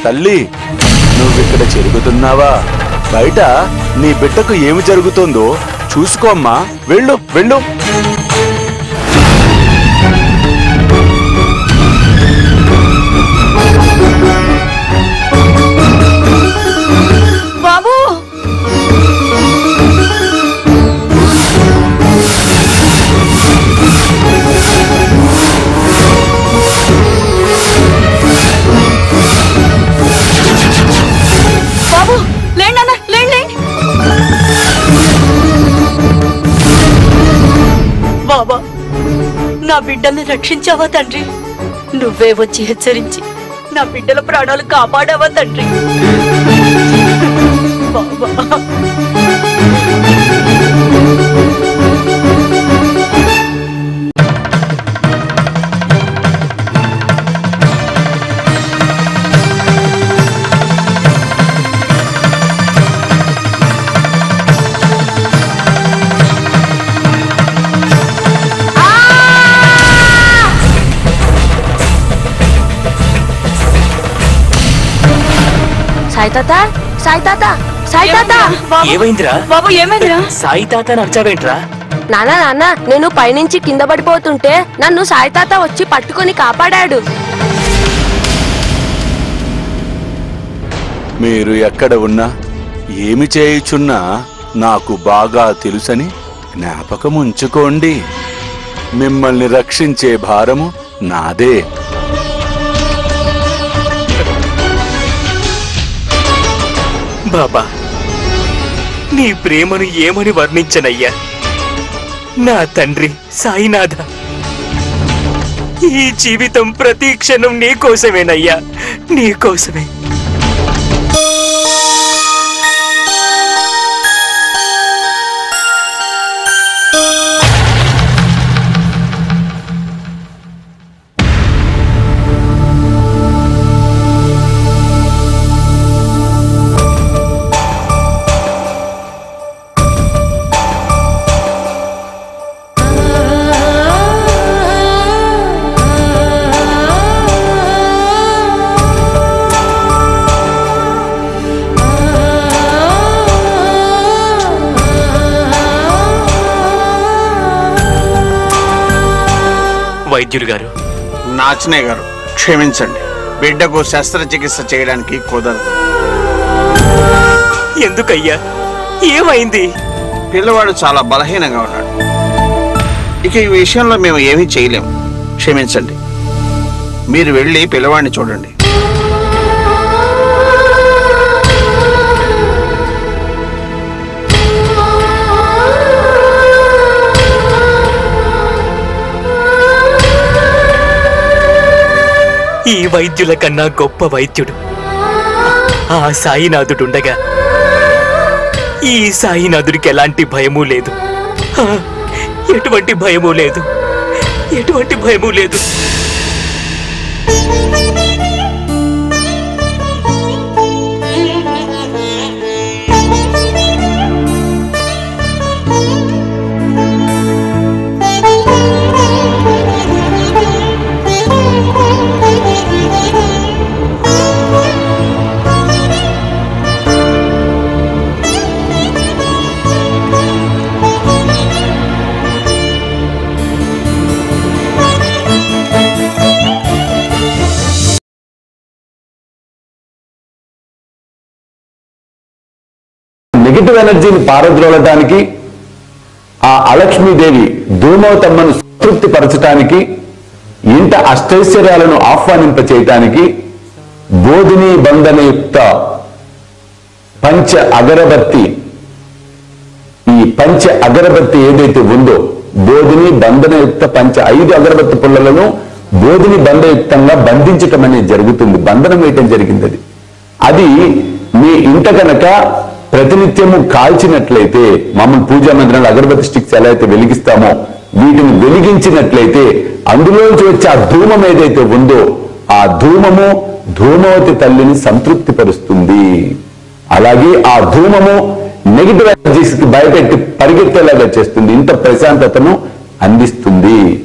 తల్లి నువ్విక్కడ చెరుగుతున్నావా బయట నీ బిడ్డకు ఏమి జరుగుతుందో చూసుకోమ్మా వెళ్ళు వెళ్ళు బాబు బాబు లేండి అన్న లేండి లేండి బాబా నా బిడ్డల్ని రక్షించావా తండ్రి నువ్వే వచ్చి హెచ్చరించి నా బిడ్డల ప్రాణాలు కాపాడావా తండ్రి బాబా సాయి తాత సాయి తాత సాయి తాత బాబు, ఏమైందిరా బాబు ఏమైందిరా సాయి తాత నచ్చావేంట్రా నాన్న నాన్న నేను పైనుంచి కింద పడిపోతుంటే నన్ను సాయి తాత వచ్చి పట్టుకొని కాపాడాడు మీరు ఎక్కడ ఉన్నా ఏమి చేయుచున్నా నాకు బాగా తెలుసని జ్ఞాపకం ఉంచుకోండి మిమ్మల్ని రక్షించే భారము నాదే బాబా నీ ప్రేమను ఏమని వర్ణించనయ్యా నా తండ్రి సాయినాథ ఈ జీవితం ప్రతి క్షణం నీ కోసమేనయ్యా నీ కోసమే వైద్యుడు గారు నాచనే గారు క్షమించండి బిడ్డకు శస్త్రచికిత్స చేయడానికి కుదరదు ఎందుకయ్యా ఏమైంది పిల్లవాడు చాలా బలహీనంగా ఉన్నాడు ఇక ఈ విషయంలో మేము ఏమీ చేయలేము క్షమించండి మీరు వెళ్ళి పిల్లవాడిని చూడండి ఈ వైద్యుల కన్నా గొప్ప వైద్యుడు ఆ సాయినాథుడుండగా ఈ సాయినాథుడికి ఎలాంటి భయము లేదు ఆ, ఎటువంటి భయము లేదు ఎటువంటి భయము లేదు నెగిటివ్ ఎనర్జీని పారద్రోలటానికి ఆ అలక్ష్మీదేవి ధూమవతమ్మను సంతృప్తి పరచటానికి ఇంట అష్టైశ్వర్యాలను ఆహ్వానింప చేయటానికి బోధిని బంధనయుక్త పంచ అగరబత్తి ఈ పంచ అగరబత్తి ఏదైతే ఉందో బోధిని బంధనయుక్త పంచ ఐదు అగరబత్తి పుల్లలను బోధిని బంధయుక్తంగా బంధించటం అనేది జరుగుతుంది బంధనం వేయటం జరిగింది అది అది మీ ఇంట కనుక ప్రతినిత్యము కాల్చినట్లయితే మామూలు పూజా మందిరాలు అగరబత్తి స్టిక్స్ ఎలా అయితే వెలిగిస్తామో వీటిని వెలిగించినట్లయితే అందులోంచి వచ్చే ఆ ధూమం ఏదైతే ఉందో ఆ ధూమము ధూమవతి తల్లిని సంతృప్తి పరుస్తుంది అలాగే ఆ ధూమము నెగిటివ్ ఎనర్జీస్ కి భయపెట్టి పరిగెత్తేలాగా చేస్తుంది ఇంత ప్రశాంతతను అందిస్తుంది